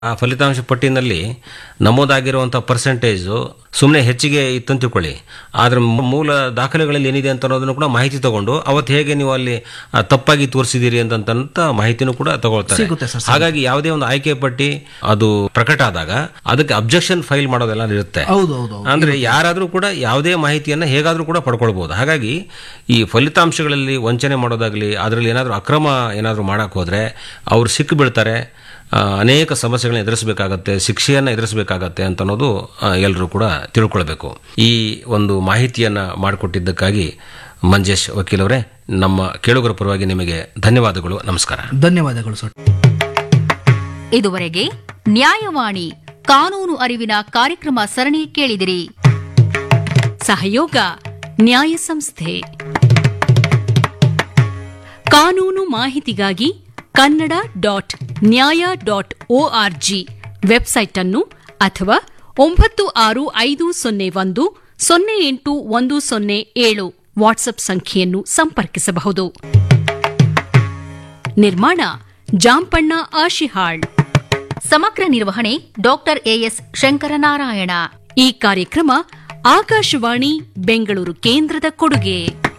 ಆ ಫಲಿತಾಂಶ ಪಟ್ಟಿನಲ್ಲಿ ನಮೂದಾಗಿರುವಂಥ ಪರ್ಸೆಂಟೇಜು ಸುಮ್ಮನೆ ಹೆಚ್ಚಿಗೆ ಇತ್ತು ಅಂತ ತಿಳ್ಕೊಳ್ಳಿ ಆದ್ರೆ ಮೂ- ಮೂಲ ದಾಖಲೆಗಳಲ್ಲಿ ಏನಿದೆ ಅಂತ ಅನ್ನೋದನ್ನು ಕೂಡ ಮಾಹಿತಿ ತಗೊಂಡು ಅವತ್ತು ಹೇಗೆ ನೀವು ಅಲ್ಲಿ ಆ, ತಪ್ಪಾಗಿ ತೋರಿಸಿದ್ದೀರಿ ಅಂತಂತ ಮಾಹಿತಿನೂ ಕೂಡ ತಗೊಳ್ತಾರೆ ಸಿಗುತ್ತೆ ಸರ್, ಹಾಗಾಗಿ ಯಾವುದೇ ಒಂದು ಆಯ್ಕೆ ಪಟ್ಟಿ ಅದು ಪ್ರಕಟ ಆದಾಗ ಅದಕ್ಕೆ ಅಬ್ಜೆಕ್ಷನ್ ಫೈಲ್ ಮಾಡೋದೆಲ್ಲ ಇರುತ್ತೆ ಹೌದು ಹೌದು ಹೌದು. ಅಂದ್ರೆ ಯಾರಾದರೂ ಕೂಡ ಯಾವುದೇ ಮಾಹಿತಿಯನ್ನು ಹೇಗಾದರೂ ಕೂಡ ಪಡ್ಕೊಳ್ಬಹುದು ಹಾಗಾಗಿ ಈ ಫಲಿತಾಂಶಗಳಲ್ಲಿ ವಂಚನೆ ಮಾಡೋದಾಗ್ಲಿ ಅದರಲ್ಲಿ ಏನಾದರೂ ಅಕ್ರಮ ಏನಾದರೂ ಮಾಡಕ್ಕೆ ಹೋದ್ರೆ ಅವ್ರು ಸಿಕ್ಕು ಬೀಳ್ತಾರೆ ಆ, ಅನೇಕ ಸಮಸ್ಯೆಗಳನ್ನ ಎದುರಿಸಬೇಕಾಗತ್ತೆ ಶಿಕ್ಷೆಯನ್ನು ಎದುರಿಸಬೇಕಾಗತ್ತೆ ಅಂತ ಅನ್ನೋದು ಎಲ್ಲರೂ ಕೂಡ ತಿಳ್ಕೊಳ್ಬೇಕು ಈ ಒಂದು ಮಾಹಿತಿಯನ್ನ ಮಾಡಿಕೊಟ್ಟಿದ್ದಕ್ಕಾಗಿ ಮಂಜೇಶ್ ವಕೀಲವರೇ ನಮ್ಮ ಕೇಳುಗರ ಪರವಾಗಿ ನಿಮಗೆ ಧನ್ಯವಾದಗಳು ನಮಸ್ಕಾರ ಧನ್ಯವಾದಗಳು ಸರ್ ಇದುವರೆಗೆ ನ್ಯಾಯವಾಣಿ ಕಾನೂನು ಅರಿವಿನ ಕಾರ್ಯಕ್ರಮ ಸರಣಿ ಕೇಳಿದಿರಿ ಸಹಯೋಗ ನ್ಯಾಯ ಸಂಸ್ಥೆ ಕಾನೂನು ಮಾಹಿತಿಗಾಗಿ Kannada dot Nyaya dot ORG website ಅನ್ನು ಅಥವಾ ಒಂಬತ್ತು ಆರು ಐದು ಸೊನ್ನೆ ಒಂದು ಸೊನ್ನೆ ಎಂಟು ಒಂದು ಸೊನ್ನೆ ಏಳು ವಾಟ್ಸ್ಆಪ್ ಸಂಖ್ಯೆಯನ್ನು ಸಂಪರ್ಕಿಸಬಹುದು ನಿರ್ಮಾಣ ಜಾಂಪಣ್ಣ ಆಶಿಹಾಳ್ ಸಮಗ್ರ ನಿರ್ವಹಣೆ ಡಾಕ್ಟರ್ ಎಎಸ್ ಶಂಕರನಾರಾಯಣ ಈ ಕಾರ್ಯಕ್ರಮ ಆಕಾಶವಾಣಿ ಬೆಂಗಳೂರು ಕೇಂದ್ರದ ಕೊಡುಗೆ